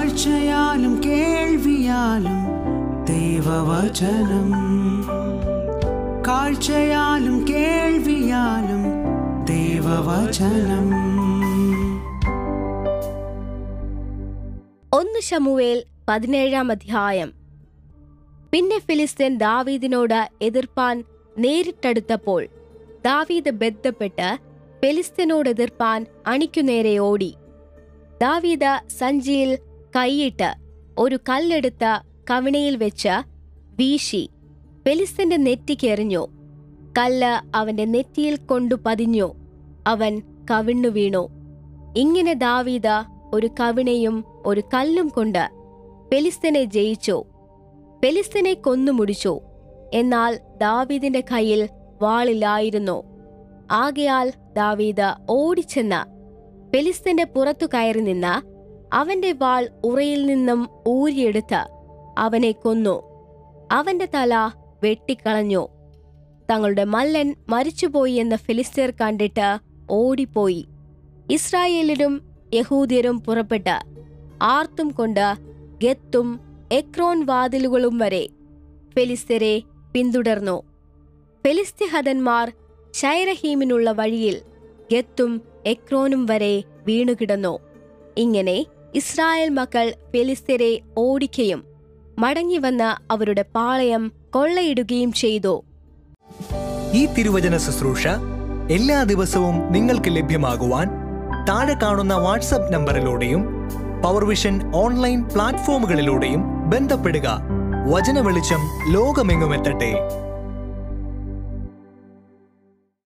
കാഴ്ചയാലും കേൾവിയാലും ദൈവവചനം കാഴ്ചയാലും കേൾവിയാലും ദൈവവചനം ഒന്ന് ശമുവേൽ പതിനേഴാം അധ്യായം പിന്നെ ഫിലിസ്തീൻ ദാവീദിനോട് എതിർപ്പാൻ നേരിട്ടടുത്തപ്പോൾ ദാവീദ് ബന്ധപ്പെട്ട് ഫിലിസ്തീനോട് എതിർപ്പാൻ അണിക്കുനേരെ ഓടി ദാവീദ് സഞ്ചിയിൽ കൈയിട്ട് ഒരു കല്ലെടുത്ത് കവിണയിൽ വെച്ച് വീശി ഫിലിസ്തീന്റെ നെറ്റിക്കെറിഞ്ഞു കല്ല് അവന്റെ നെറ്റിയിൽ കൊണ്ടു പതിഞ്ഞു അവൻ കവിണ്ണു വീണു ഇങ്ങനെ ദാവീദ് ഒരു കവിണയും ഒരു കല്ലും കൊണ്ട് ഫെലിസ്തീനെ ജയിച്ചു ഫെലിസ്തീനെ കൊന്നുമുടിച്ചു എന്നാൽ ദാവീദിന്റെ കയ്യിൽ വാളില്ലായിരുന്നു ആകയാൽ ദാവീദ് ഓടിച്ചെന്ന് ഫെലിസ്തീന്റെ പുറത്തു കയറി നിന്ന് അവന്റെ വാൾ ഉറയിൽ നിന്നും ഊരിയെടുത്ത് അവനെ കൊന്നു അവന്റെ തല വെട്ടിക്കളഞ്ഞു തങ്ങളുടെ മല്ലൻ മരിച്ചുപോയി എന്ന് ഫിലിസ്തീർ കണ്ടിട്ട് ഓടിപ്പോയി ഇസ്രായേലിലും യഹൂദ്യരും പുറപ്പെട്ട് ആർത്തും കൊണ്ട് ഗത്തും എക്രോൻ വാതിലുകളും വരെ ഫെലിസ്തരെ പിന്തുടർന്നു ഫെലിസ്ത്യഹതന്മാർ ശൈരഹീമിനുള്ള വഴിയിൽ ഗത്തും എക്രോനും വരെ വീണുകിടന്നു ഇങ്ങനെ ഇസ്രായേൽ മക്കൾ ഫെലിസ്തരെ ഓടിക്കുകയും മടങ്ങിവന്ന് അവരുടെ പാളയം കൊള്ളയിടുകയും ചെയ്തു ഈ തിരുവചന ശുശ്രൂഷ എല്ലാ ദിവസവും നിങ്ങൾക്ക് ലഭ്യമാകുവാൻ താഴെ കാണുന്ന വാട്സപ്പ് നമ്പറിലൂടെയും പവർവിഷൻ ഓൺലൈൻ പ്ലാറ്റ്ഫോമുകളിലൂടെയും ബന്ധപ്പെടുക വചന വെളിച്ചം ലോകമെങ്ങുമെത്തട്ടെ